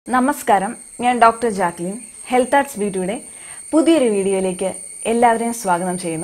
നമസ്കാരം ഞാൻ doctor Jacqueline health arts ബ്യൂട്ടിയുടെ പുതിയൊരു വീഡിയോയിലേക്ക് എല്ലാവരെയും സ്വാഗതം ചെയ്യുന്നു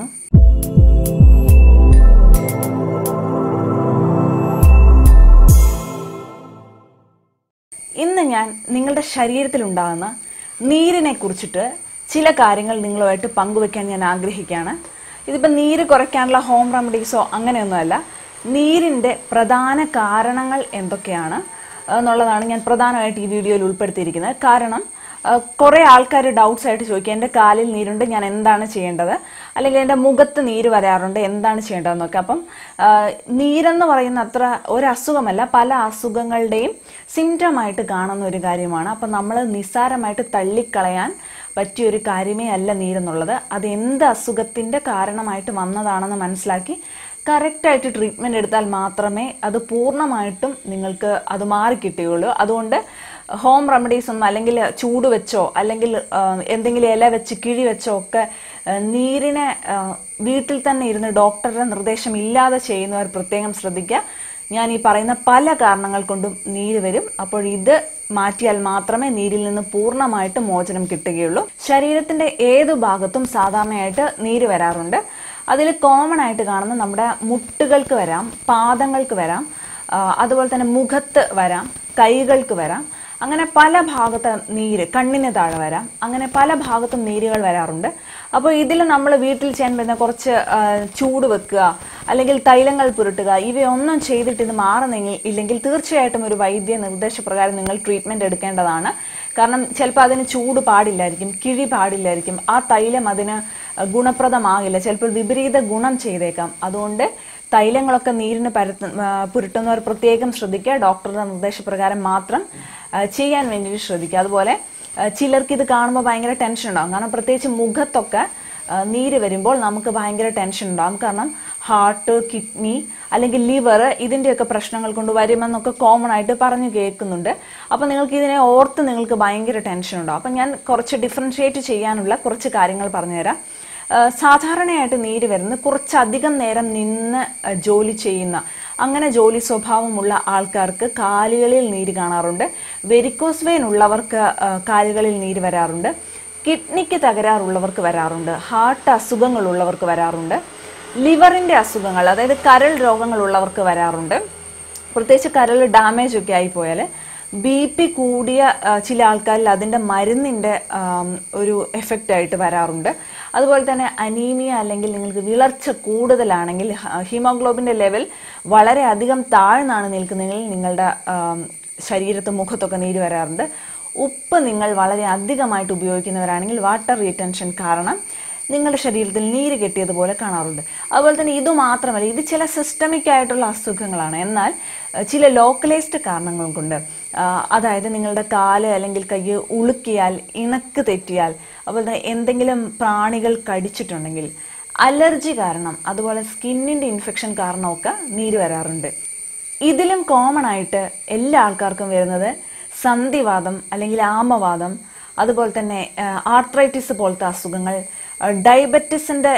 ഇന്ന് ഞാൻ നിങ്ങളുടെ ശരീരത്തിൽ ഉണ്ടാകുന്ന നീരിനെ കുറിച്ചിട്ട് ചില കാര്യങ്ങൾ നിങ്ങളുമായിട്ട് പങ്കുവെക്കാൻ ഞാൻ ആഗ്രഹിക്കുകയാണ് ഇതിപ്പോൾ നീര് കുറയ്ക്കാനുള്ള ഹോം റെമഡീസോ അങ്ങനെയൊന്നുമല്ല നീരിൻ്റെ പ്രധാന കാരണങ്ങൾ എന്തൊക്കെയാണ് എന്നുള്ളതാണ് ഞാൻ പ്രധാനമായിട്ട് ഈ വീഡിയോയിൽ ഉൾപ്പെടുത്തിയിരിക്കുന്നത് കാരണം കുറേ ആൾക്കാർ ഡൗട്ട്സ് ആയിട്ട് ചോദിക്കുക എൻ്റെ കാലിൽ നീരുണ്ട് ഞാൻ എന്താണ് ചെയ്യേണ്ടത് അല്ലെങ്കിൽ എൻ്റെ മുഖത്ത് നീര് വരാറുണ്ട് എന്താണ് ചെയ്യേണ്ടതെന്നൊക്കെ അപ്പം ആ, നീരെന്ന് പറയുന്ന അത്ര ഒരു അസുഖമല്ല പല അസുഖങ്ങളുടെയും സിംറ്റമായിട്ട് കാണുന്ന ഒരു കാര്യമാണ് അപ്പം നമ്മൾ നിസ്സാരമായിട്ട് തള്ളിക്കളയാൻ പറ്റിയ ഒരു കാര്യമേ അല്ല നീരെന്നുള്ളത് അത് എന്ത് അസുഖത്തിൻ്റെ കാരണമായിട്ട് വന്നതാണെന്ന് മനസ്സിലാക്കി കറക്റ്റായിട്ട് ട്രീറ്റ്മെൻറ്റ് എടുത്താൽ മാത്രമേ അത് പൂർണ്ണമായിട്ടും നിങ്ങൾക്ക് അത് മാറിക്കിട്ടുകയുള്ളൂ അതുകൊണ്ട് ഹോം റെമഡീസ് ഒന്നും അല്ലെങ്കിൽ ചൂട് വെച്ചോ അല്ലെങ്കിൽ ആ, എന്തെങ്കിലും ഇല വെച്ച് കിഴി വെച്ചോ ഒക്കെ ആ, നീരിനെ ആ, വീട്ടിൽ തന്നെ ഇരുന്ന് ഡോക്ടറുടെ നിർദ്ദേശം ഇല്ലാതെ ചെയ്യുന്നവർ പ്രത്യേകം ശ്രദ്ധിക്കുക ഞാൻ ഈ പറയുന്ന പല കാരണങ്ങൾ കൊണ്ടും നീര് വരും അപ്പോൾ ഇത് മാറ്റിയാൽ മാത്രമേ നീരിൽ നിന്ന് പൂർണ്ണമായിട്ട് മോചനം കിട്ടുകയുള്ളൂ ശരീരത്തിന്റെ ഏത് ഭാഗത്തും സാധാരണയായിട്ട് നീര് വരാറുണ്ട് അതിൽ കോമൺ ആയിട്ട് കാണുന്ന നമ്മുടെ മുട്ടുകൾക്ക് വരാം പാദങ്ങൾക്ക് വരാം ആ, അതുപോലെ തന്നെ മുഖത്ത് വരാം കൈകൾക്ക് വരാം അങ്ങനെ പല ഭാഗത്ത് നീര് കണ്ണിന് താഴെ വരാം അങ്ങനെ പല ഭാഗത്തും നീരുകൾ വരാറുണ്ട് അപ്പോൾ ഇതിൽ നമ്മൾ വീട്ടിൽ ചെയ്യാൻ പറ്റുന്ന കുറച്ച് ആ, ചൂട് വെക്കുക അല്ലെങ്കിൽ തൈലങ്ങൾ പുരട്ടുക ഇവയൊന്നും ചെയ്തിട്ട് ഇത് മാറുന്നെങ്കിൽ ഇല്ലെങ്കിൽ തീർച്ചയായിട്ടും ഒരു വൈദ്യ നിർദ്ദേശപ്രകാരം നിങ്ങൾ ട്രീറ്റ്മെന്റ് എടുക്കേണ്ടതാണ് കാരണം ചിലപ്പോൾ അതിന് ചൂട് പാടില്ലായിരിക്കും കിഴി പാടില്ലായിരിക്കും ആ തൈലം അതിന് ഗുണപ്രദമാകില്ല ചിലപ്പോൾ വിപരീത ഗുണം ചെയ്തേക്കാം അതുകൊണ്ട് തൈലങ്ങളൊക്കെ നീരിന് പരത്ത ആ, പുരട്ടുന്നവർ പ്രത്യേകം ശ്രദ്ധിക്കുക ഡോക്ടറുടെ നിർദ്ദേശപ്രകാരം മാത്രം ആ, ചെയ്യാൻ വേണ്ടിയിട്ട് ശ്രദ്ധിക്കുക അതുപോലെ ആ, ചിലർക്ക് ഇത് കാണുമ്പോൾ ഭയങ്കര ടെൻഷൻ ഉണ്ടാകും കാരണം പ്രത്യേകിച്ച് മുഖത്തൊക്കെ ആ, നീര് വരുമ്പോൾ നമുക്ക് ഭയങ്കര ടെൻഷൻ ഉണ്ടാകും കാരണം ഹാർട്ട് കിഡ്നി അല്ലെങ്കിൽ ലിവർ ഇതിന്റെയൊക്കെ പ്രശ്നങ്ങൾ കൊണ്ട് വരുമെന്നൊക്കെ കോമൺ ആയിട്ട് പറഞ്ഞു കേൾക്കുന്നുണ്ട് അപ്പൊ നിങ്ങൾക്ക് ഇതിനെ ഓർത്ത് നിങ്ങൾക്ക് ഭയങ്കര ടെൻഷൻ ഉണ്ടാവും അപ്പൊ ഞാൻ കുറച്ച് ഡിഫറൻഷിയേറ്റ് ചെയ്യാനുള്ള കുറച്ച് കാര്യങ്ങൾ പറഞ്ഞുതരാം ആ, സാധാരണയായിട്ട് നീര് വരുന്നത് കുറച്ചധികം നേരം നിന്ന് ആ, ജോലി ചെയ്യുന്ന അങ്ങനെ ജോലി സ്വഭാവമുള്ള ആൾക്കാർക്ക് കാലുകളിൽ നീര് കാണാറുണ്ട് വെരിക്കോസ് വെയിൻ ഉള്ളവർക്ക് ആ, കാലുകളിൽ നീര് വരാറുണ്ട് കിഡ്നിക്ക് തകരാറുള്ളവർക്ക് വരാറുണ്ട് ഹാർട്ട് അസുഖങ്ങളുള്ളവർക്ക് വരാറുണ്ട് ലിവറിന്റെ അസുഖങ്ങൾ അതായത് കരൾ രോഗങ്ങളുള്ളവർക്ക് വരാറുണ്ട് പ്രത്യേകിച്ച് കരൾ ഡാമേജ് ഒക്കെ ആയി പോയാൽ ബി പി കൂടിയ ആ, ചില ആൾക്കാരിൽ അതിന്റെ മരുന്നിന്റെ ആം, ഒരു എഫക്റ്റ് ആയിട്ട് വരാറുണ്ട് അതുപോലെ തന്നെ അനീമിയ അല്ലെങ്കിൽ നിങ്ങൾക്ക് വിളർച്ച കൂടുതലാണെങ്കിൽ ഹ- ഹീമോഗ്ലോബിന്റെ ലെവൽ വളരെ അധികം താഴ്ന്നാണ് നിൽക്കുന്നതെങ്കിൽ നിങ്ങളുടെ ആം, ശരീരത്ത് മുഖത്തൊക്കെ നീര് വരാറുണ്ട് ഉപ്പ് നിങ്ങൾ വളരെ അധികമായിട്ട് ഉപയോഗിക്കുന്നവരാണെങ്കിൽ വാട്ടർ റീറ്റൻഷൻ കാരണം നിങ്ങളുടെ ശരീരത്തിൽ നീര് കെട്ടിയതുപോലെ കാണാറുണ്ട് അതുപോലെ തന്നെ ഇത് മാത്രമല്ല ഇത് ചില സിസ്റ്റമിക് ആയിട്ടുള്ള അസുഖങ്ങളാണ് എന്നാൽ അഹ് ചില ലോക്കലൈസ്ഡ് കാരണങ്ങൾ കൊണ്ട് ആഹ് അതായത് നിങ്ങളുടെ കാല് അല്ലെങ്കിൽ കൈ ഉളുക്കിയാൽ ഇണക്ക് തെറ്റിയാൽ അതുപോലെ തന്നെ എന്തെങ്കിലും പ്രാണികൾ കടിച്ചിട്ടുണ്ടെങ്കിൽ അലർജി കാരണം അതുപോലെ സ്കിന്നിന്റെ ഇൻഫെക്ഷൻ കാരണമൊക്കെ നീര് വരാറുണ്ട് ഇതിലും കോമൺ ആയിട്ട് എല്ലാ ആൾക്കാർക്കും വരുന്നത് സന്ധിവാദം അല്ലെങ്കിൽ ആമവാദം അതുപോലെ തന്നെ ആർത്രൈറ്റിസ് പോലത്തെ അസുഖങ്ങൾ ഡയബറ്റിസിന്റെ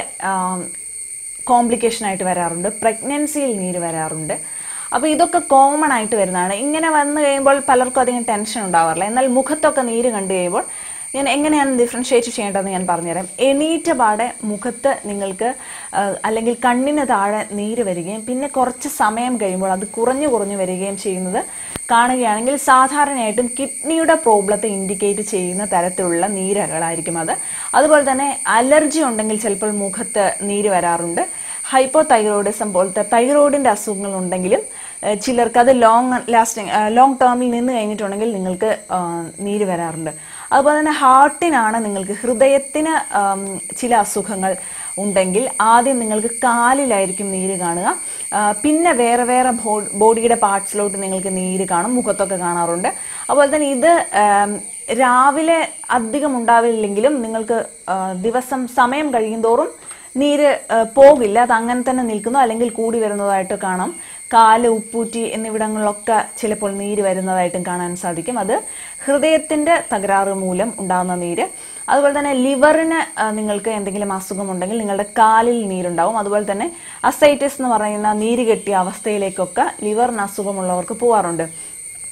കോംപ്ലിക്കേഷൻ ആയിട്ട് വരാറുണ്ട് പ്രഗ്നൻസിയിൽ നീര് വരാറുണ്ട് അപ്പോൾ ഇതൊക്കെ കോമൺ ആയിട്ട് വരുന്നതാണ് ഇങ്ങനെ വന്നു കഴിയുമ്പോൾ പലർക്കും അധികം ടെൻഷൻ ഉണ്ടാവാറില്ല എന്നാൽ മുഖത്തൊക്കെ നീര് കണ്ടു കഴിയുമ്പോൾ ഞാൻ എങ്ങനെയാണ് ഡിഫറൻഷിയേറ്റ് ചെയ്യേണ്ടതെന്ന് ഞാൻ പറഞ്ഞുതരാം എണീറ്റ പാടെ മുഖത്ത് നിങ്ങൾക്ക് ആ, അല്ലെങ്കിൽ കണ്ണിന് താഴെ നീര് വരികയും പിന്നെ കുറച്ച് സമയം കഴിയുമ്പോൾ അത് കുറഞ്ഞു കുറഞ്ഞു വരികയും ചെയ്യുന്നത് കാണുകയാണെങ്കിൽ സാധാരണയായിട്ടും കിഡ്നിയുടെ പ്രോബ്ലത്തെ ഇൻഡിക്കേറ്റ് ചെയ്യുന്ന തരത്തിലുള്ള നീരകളായിരിക്കും അത് അതുപോലെ തന്നെ അലർജി ഉണ്ടെങ്കിൽ ചിലപ്പോൾ മുഖത്ത് നീര് വരാറുണ്ട് ഹൈപ്പോ തൈറോയിഡിസം പോലത്തെ തൈറോയിഡിന്റെ അസുഖങ്ങൾ ഉണ്ടെങ്കിലും ഏഹ് ചിലർക്ക് അത് ലോങ് ലാസ്റ്റിംഗ് ലോങ് ടേമിൽ നിന്ന് കഴിഞ്ഞിട്ടുണ്ടെങ്കിൽ നിങ്ങൾക്ക് ആ, നീര് വരാറുണ്ട് അതുപോലെ തന്നെ ഹാർട്ടിനാണ് നിങ്ങൾക്ക് ഹൃദയത്തിന് ആം, ചില അസുഖങ്ങൾ ഉണ്ടെങ്കിൽ ആദ്യം നിങ്ങൾക്ക് കാലിലായിരിക്കും നീര് കാണുക ആ, പിന്നെ വേറെ വേറെ ബോ- ബോഡിയുടെ പാർട്സിലോട്ട് നിങ്ങൾക്ക് നീര് കാണും മുഖത്തൊക്കെ കാണാറുണ്ട് അതുപോലെ തന്നെ ഇത് ആം, രാവിലെ അധികം ഉണ്ടാവില്ലെങ്കിലും നിങ്ങൾക്ക് ആ, ദിവസം സമയം കഴിയുന്തോറും നീര് ആ, പോകില്ല അത് അങ്ങനെ തന്നെ നിൽക്കുന്നു അല്ലെങ്കിൽ കൂടി വരുന്നതായിട്ട് കാണാം കാല് ഉപ്പൂറ്റി എന്നിവിടങ്ങളിലൊക്കെ ചിലപ്പോൾ നീര് വരുന്നതായിട്ടും കാണാൻ സാധിക്കും അത് ഹൃദയത്തിന്റെ തകരാറ് മൂലം ഉണ്ടാകുന്ന നീര് അതുപോലെ തന്നെ ലിവറിന് ആ, നിങ്ങൾക്ക് എന്തെങ്കിലും അസുഖമുണ്ടെങ്കിൽ നിങ്ങളുടെ കാലിൽ നീരുണ്ടാവും അതുപോലെ തന്നെ അസൈറ്റിസ് എന്ന് പറയുന്ന നീര് കെട്ടിയ അവസ്ഥയിലേക്കൊക്കെ ലിവറിന് അസുഖമുള്ളവർക്ക് പോവാറുണ്ട്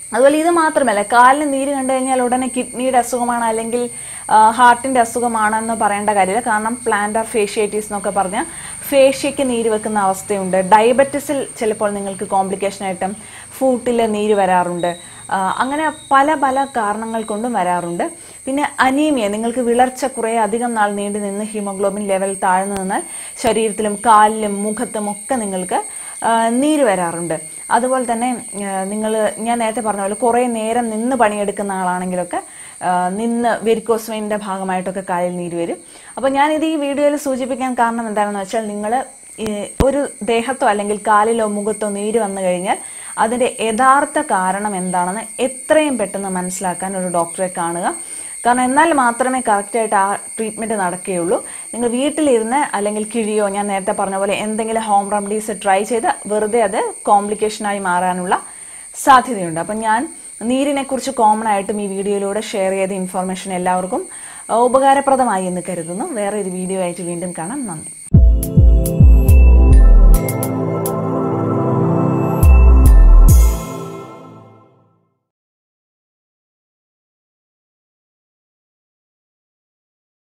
അതുപോലെ ഇത് മാത്രമല്ല കാലിന് നീര് കണ്ടു കഴിഞ്ഞാൽ ഉടനെ കിഡ്നിയുടെ അസുഖമാണ് അല്ലെങ്കിൽ ഹാർട്ടിന്റെ അസുഖമാണെന്ന് പറയേണ്ട കാര്യമില്ല കാരണം പ്ലാന്റർ ഫേഷ്യേറ്റീസ് എന്നൊക്കെ പറഞ്ഞാൽ ഫേഷ്യയ്ക്ക് നീര് വെക്കുന്ന അവസ്ഥയുണ്ട് ഡയബറ്റിസിൽ ചിലപ്പോൾ നിങ്ങൾക്ക് കോംപ്ലിക്കേഷൻ ആയിട്ടും ഫൂട്ടിൽ നീര് വരാറുണ്ട് ആ, അങ്ങനെ പല പല കാരണങ്ങൾ കൊണ്ടും വരാറുണ്ട് പിന്നെ അനീമിയ നിങ്ങൾക്ക് വിളർച്ച കുറേ അധികം നാൾ നീണ്ടു നിന്ന് ഹീമോഗ്ലോബിൻ ലെവൽ താഴ്ന്നു നിന്നാൽ ശരീരത്തിലും കാലിലും മുഖത്തും ഒക്കെ നിങ്ങൾക്ക് ആ, നീര് വരാറുണ്ട് അതുപോലെ തന്നെ നിങ്ങൾ ഞാൻ നേരത്തെ പറഞ്ഞ പോലെ കുറേ നേരം നിന്ന് പണിയെടുക്കുന്ന ആളാണെങ്കിലൊക്കെ ആ, നിന്ന് വെരിക്കോസ് വെയിൻ്റെ ഭാഗമായിട്ടൊക്കെ കാലിൽ നീര് വരും അപ്പോൾ ഞാനിത് ഈ വീഡിയോയിൽ സൂചിപ്പിക്കാൻ കാരണം എന്താണെന്ന് വെച്ചാൽ നിങ്ങൾ ഒരു ദേഹത്തോ അല്ലെങ്കിൽ കാലിലോ മുഖത്തോ നീര് വന്നു കഴിഞ്ഞാൽ അതിൻ്റെ യഥാർത്ഥ കാരണം എന്താണെന്ന് എത്രയും പെട്ടെന്ന് മനസ്സിലാക്കാൻ ഒരു ഡോക്ടറെ കാണുക കാരണം എന്നാൽ മാത്രമേ കറക്റ്റായിട്ട് ആ ട്രീറ്റ്മെൻറ്റ് നടക്കുകയുള്ളൂ നിങ്ങൾ വീട്ടിലിരുന്ന് അല്ലെങ്കിൽ കിഴിയോ ഞാൻ നേരത്തെ പറഞ്ഞ പോലെ എന്തെങ്കിലും ഹോം റെമഡീസ് ട്രൈ ചെയ്ത് വെറുതെ അത് കോംപ്ലിക്കേഷനായി മാറാനുള്ള സാധ്യതയുണ്ട് അപ്പം ഞാൻ നീരിനെ കുറിച്ച് കോമൺ ആയിട്ടും ഈ വീഡിയോയിലൂടെ ഷെയർ ചെയ്ത ഇൻഫർമേഷൻ എല്ലാവർക്കും ഉപകാരപ്രദമായി എന്ന് കരുതുന്നു വേറെ ഒരു വീഡിയോ ആയിട്ട് വീണ്ടും കാണാം നന്ദി